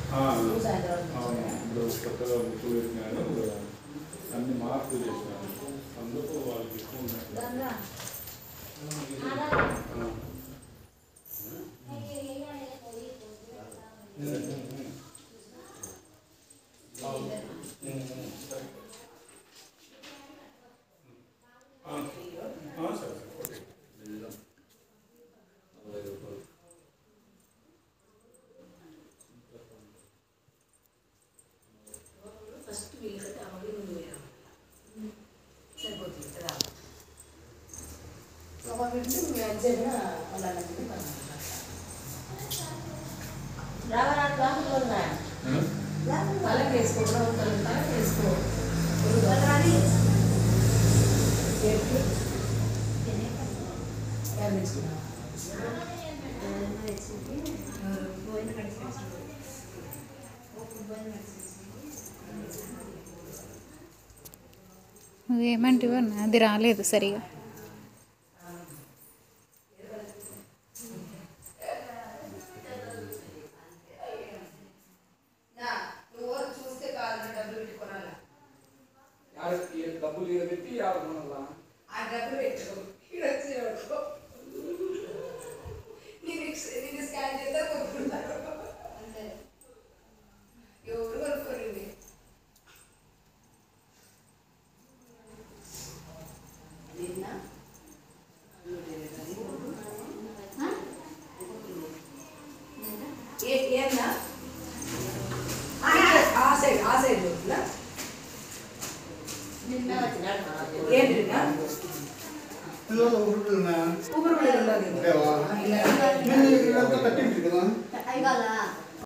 ఆ, సాయంత్రం అవును ఇప్పుడు కొత్తగా బుక్ పెట్టినారు అన్ని మార్పు చేసినారు అందుకు వాళ్ళకి ఎక్కువ ఉన్నాయి. ఆ. ఆ, ఆ, సరే సరే ఓకే ఫస్ట్ వీళ్ళకైతే అమ్మడి ముందు వేయాలి సరిపోతుంది కదా ఒక వీటిని మేము చెప్పిన వాళ్ళకి రావరా క్లాసులు ఉన్నాయి తలకి వేసుకోవడం తలకి వేసుకో రాని ఎవరు తెచ్చుకున్నావా అదేమంటివో అది రాలేదు సరిగా నువ్వు చూస్తే కావాలంటే డబ్బులు పెట్టి కొనాలా ఆడ- ఈ డబ్బులు ఈడ పెట్టి ఆడ కొనాలా? ఆ డబ్బులు పెట్టు ఇక్కడ వచ్చి పట్టుకో. నేను ఎక్స్- నేను స్కాన్ చేస్తే కొనుక్కుంటారు ఎవరు కొనుక్కోరండి నిన్న ఏ ఏనా ఆ సైడ్ ఆ సైడ్ పోతుందా ఏంటి పిల్లలు ఊరుకున్నా ఊపిరి కూడా ఉండాలి లేవా? మీరు ఇదంతా కట్టింది కదా అయ్యాలా